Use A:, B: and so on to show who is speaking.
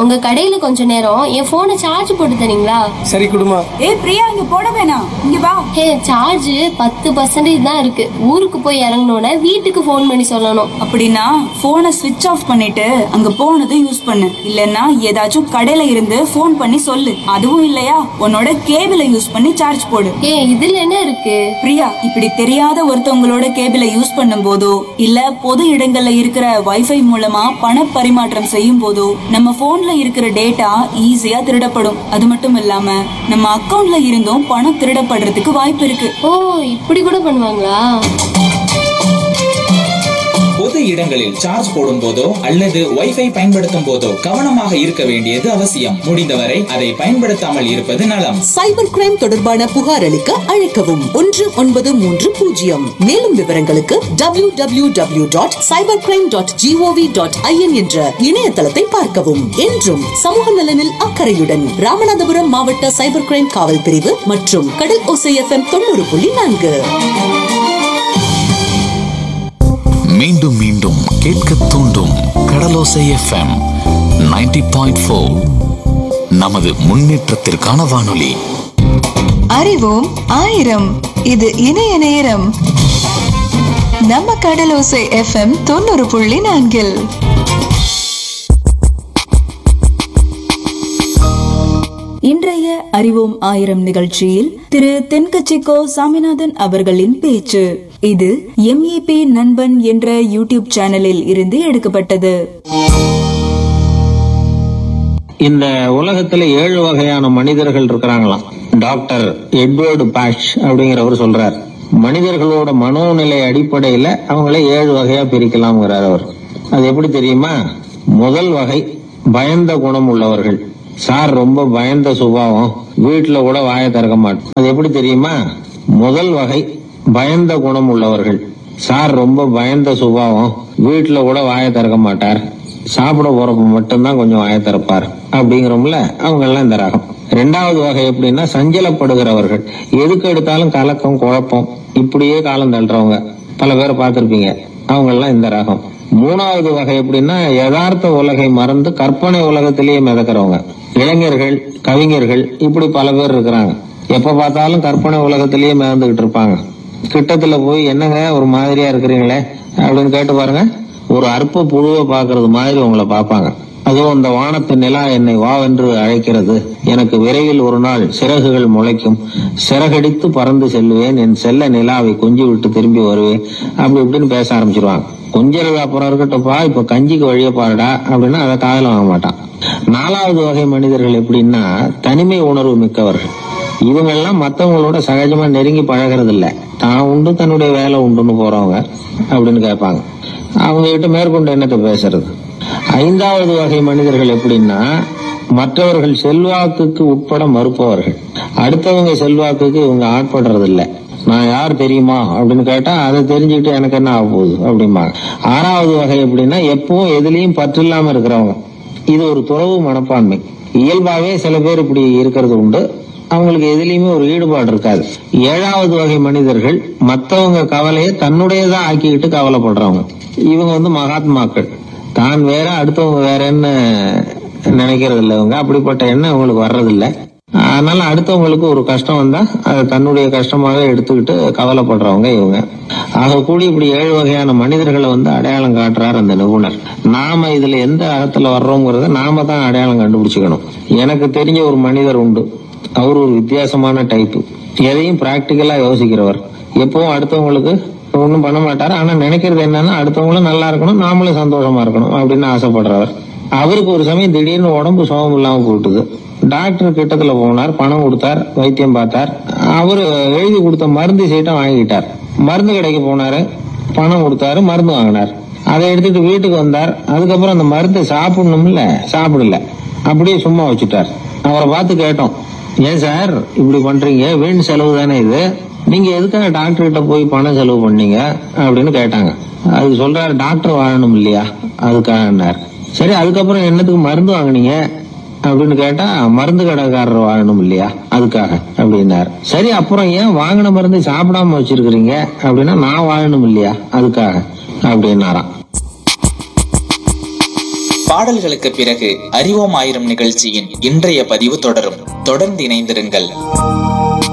A: உங்க கடையில கொஞ்ச நேரம் என் போனை சார்ஜ் போட்டு தரீங்களா
B: சரி குடுமா
C: ஏய் பிரியா இங்க போட வேணாம் இங்க வா
A: ஹே சார்ஜ் பத்து பர்சன்டேஜ் தான் இருக்கு ஊருக்கு போய் இறங்கினோட வீட்டுக்கு ஃபோன் பண்ணி சொல்லணும்
C: அப்படின்னா போனை ஸ்விட்ச் ஆஃப் பண்ணிட்டு அங்க போனதும் யூஸ் பண்ணு இல்லைன்னா ஏதாச்சும் கடையில இருந்து ஃபோன் பண்ணி சொல்லு அதுவும் இல்லையா உன்னோட கேபிளை யூஸ் பண்ணி சார்ஜ் போடு
A: ஏ இதுல என்ன இருக்கு
C: பிரியா இப்படி தெரியாத ஒருத்தவங்களோட கேபிளை யூஸ் பண்ணும் போதோ இல்ல பொது இடங்கள்ல இருக்கிற வைஃபை மூலமா பண பரிமாற்றம் செய்யும் போதோ நம்ம போன்ல இருக்கிற டேட்டா ஈஸியா திருடப்படும் அது மட்டும் இல்லாம நம்ம அக்கவுண்ட்ல இருந்தும் பணம் திருடப்படுறதுக்கு வாய்ப்பு இருக்கு
A: ஓ இப்படி கூட பண்ணுவாங்களா
D: பொது இடங்களில் சார்ஜ் போடும் போதோ அல்லது வைஃபை பயன்படுத்தும் போதோ கவனமாக இருக்க வேண்டியது அவசியம் முடிந்தவரை அதை பயன்படுத்தாமல் இருப்பது நலம்
E: சைபர் கிரைம் தொடர்பான புகார் அளிக்க அழைக்கவும் ஒன்று ஒன்பது மூன்று பூஜ்ஜியம் மேலும் விவரங்களுக்கு W W W dot cyber crime dot GOV dot IN என்ற இணையதளத்தை பார்க்கவும் என்றும் சமூக நலனில் அக்கறையுடன் ராமநாதபுரம் மாவட்ட சைபர் கிரைம் காவல் பிரிவு மற்றும் கடல் ஓசை எஃப்எம் தொண்ணூறு புள்ளி நான்கு
F: மீண்டும் மீண்டும் கேட்க தூண்டும் கடலோசை எஃப்எம் 90.4 பாயிண்ட் நமது முன்னேற்றத்திற்கான வானொலி
G: அறிவோம் ஆயிரம் இது இணைய நேரம் நம்ம கடலோசை எஃப்எம் தொண்ணூறு புள்ளி நான்கில்
C: இன்றைய அறிவோம் ஆயிரம் நிகழ்ச்சியில் திரு தென்கட்சிக்கோ சாமிநாதன் அவர்களின் பேச்சு இது எம்இபி நண்பன் என்ற யூடியூப் சேனலில் இருந்து எடுக்கப்பட்டது
H: இந்த உலகத்துல ஏழு வகையான மனிதர்கள் இருக்கிறாங்களாம் டாக்டர் எட்வர்டு பாஷ் அப்படிங்கிறவர் சொல்றார் மனிதர்களோட மனோநிலை அடிப்படையில அவங்கள ஏழு வகையா பிரிக்கலாம்ங்கிறார் அவர் அது எப்படி தெரியுமா முதல் வகை பயந்த குணம் உள்ளவர்கள் சார் ரொம்ப பயந்த சுபாவம் வீட்டுல கூட வாயை திறக்க மாட்டோம் அது எப்படி தெரியுமா முதல் வகை பயந்த குணம் உள்ளவர்கள் சார் ரொம்ப பயந்த சுபாவம் வீட்டுல கூட வாயை திறக்க மாட்டார் சாப்பிட போறப்ப மட்டும்தான் கொஞ்சம் வாயை திறப்பார் அப்படிங்கிறோம்ல அவங்க எல்லாம் இந்த ரகம் ரெண்டாவது வகை எப்படின்னா சஞ்சலப்படுகிறவர்கள் எதுக்கு எடுத்தாலும் கலக்கம் குழப்பம் இப்படியே காலம் தள்ளுறவங்க பல பேரை பார்த்திருப்பீங்க அவங்க எல்லாம் இந்த ரகம் மூணாவது வகை எப்படின்னா யதார்த்த உலகை மறந்து கற்பனை உலகத்திலேயே மிதக்கிறவங்க இளைஞர்கள் கவிஞர்கள் இப்படி பல பேர் இருக்கிறாங்க எப்ப பார்த்தாலும் கற்பனை உலகத்திலேயே மிதந்துகிட்டு இருப்பாங்க கிட்டத்துல போய் என்னங்க ஒரு மாதிரியா இருக்கிறீங்களே அப்படின்னு கேட்டு பாருங்க ஒரு அற்ப புழுவை பாக்குறது மாதிரி உங்களை பார்ப்பாங்க அதுவும் இந்த வானத்து நிலா என்னை வாவென்று அழைக்கிறது எனக்கு விரைவில் ஒரு நாள் சிறகுகள் முளைக்கும் சிறகடித்து பறந்து செல்லுவேன் என் செல்ல நிலாவை கொஞ்சி விட்டு திரும்பி வருவேன் அப்படி இப்படின்னு பேச ஆரம்பிச்சிருவாங்க கொஞ்சிறது அப்புறம் இருக்கட்டும்ப்பா இப்ப கஞ்சிக்கு வழிய பாருடா அப்படின்னா அதை காதல வாங்க மாட்டான் நாலாவது வகை மனிதர்கள் எப்படின்னா தனிமை உணர்வு மிக்கவர்கள் இவங்க எல்லாம் மத்தவங்களோட சகஜமா நெருங்கி பழகிறது இல்ல தான் உண்டு தன்னுடைய வேலை உண்டுன்னு போறவங்க அப்படின்னு கேட்பாங்க அவங்க கிட்ட மேற்கொண்டு என்னத்தை பேசுறது ஐந்தாவது வகை மனிதர்கள் எப்படின்னா மற்றவர்கள் செல்வாக்குக்கு உட்பட மறுப்பவர்கள் அடுத்தவங்க செல்வாக்குக்கு இவங்க ஆட்படுறது இல்ல நான் யார் தெரியுமா அப்படின்னு கேட்டா அதை தெரிஞ்சுக்கிட்டு எனக்கு என்ன ஆக போகுது அப்படிம்பாங்க ஆறாவது வகை எப்படின்னா எப்பவும் எதுலயும் பற்று இல்லாம இருக்கிறவங்க இது ஒரு துறவு மனப்பான்மை இயல்பாவே சில பேர் இப்படி இருக்கிறது உண்டு அவங்களுக்கு எதுலயுமே ஒரு ஈடுபாடு இருக்காது ஏழாவது வகை மனிதர்கள் மத்தவங்க கவலையை தன்னுடையதா ஆக்கிக்கிட்டு கவலைப்படுறவங்க இவங்க வந்து மகாத்மாக்கள் தான் வேற அடுத்தவங்க வேறன்னு நினைக்கிறது இல்லை இவங்க அப்படிப்பட்ட எண்ணம் இவங்களுக்கு வர்றதில்ல அதனால அடுத்தவங்களுக்கு ஒரு கஷ்டம் வந்தா அதை தன்னுடைய கஷ்டமாக எடுத்துக்கிட்டு கவலைப்படுறவங்க இவங்க ஆக கூடி இப்படி ஏழு வகையான மனிதர்களை வந்து அடையாளம் காட்டுறார் அந்த நிபுணர் நாம இதுல எந்த அகத்துல வர்றோங்கிறத நாம தான் அடையாளம் கண்டுபிடிச்சுக்கணும் எனக்கு தெரிஞ்ச ஒரு மனிதர் உண்டு அவர் ஒரு வித்தியாசமான டைப்பு எதையும் பிராக்டிக்கலா யோசிக்கிறவர் எப்பவும் அடுத்தவங்களுக்கு ஒன்றும் பண்ண மாட்டாரு ஆனா நினைக்கிறது என்னன்னா அடுத்தவங்களும் நல்லா இருக்கணும் நாமளும் சந்தோஷமா இருக்கணும் அப்படின்னு ஆசைப்படுறவர் அவருக்கு ஒரு சமயம் திடீர்னு உடம்பு சுகம் இல்லாம போட்டுது டாக்டர் கிட்டத்துல போனார் பணம் கொடுத்தார் வைத்தியம் பார்த்தார் அவரு எழுதி கொடுத்த மருந்து சீட்டை வாங்கிட்டார் மருந்து கடைக்கு போனாரு பணம் கொடுத்தாரு மருந்து வாங்கினார் அதை எடுத்துட்டு வீட்டுக்கு வந்தார் அதுக்கப்புறம் அந்த மருந்து சாப்பிடணும்ல சாப்பிடல அப்படியே சும்மா வச்சுட்டார் அவரை பார்த்து கேட்டோம் ஏன் சார் இப்படி பண்றீங்க வீண் செலவு தானே இது நீங்க எதுக்காக டாக்டர் கிட்ட போய் பணம் செலவு பண்ணீங்க அப்படின்னு கேட்டாங்க அதுக்கு சொல்றாரு டாக்டர் வாழணும் இல்லையா அதுக்காக சரி அதுக்கப்புறம் என்னத்துக்கு மருந்து வாங்குனீங்க அப்படின்னு கேட்டா மருந்து கடைக்காரர் வாழணும் இல்லையா அதுக்காக அப்படின்னாரு சரி அப்புறம் ஏன் வாங்கின மருந்து சாப்பிடாம வச்சிருக்கிறீங்க அப்படின்னா நான் வாழணும் இல்லையா அதுக்காக அப்படின்னாராம்
D: பாடல்களுக்கு பிறகு அறிவோம் ஆயிரம் நிகழ்ச்சியின் இன்றைய பதிவு தொடரும் தொடர்ந்து இணைந்திருங்கள்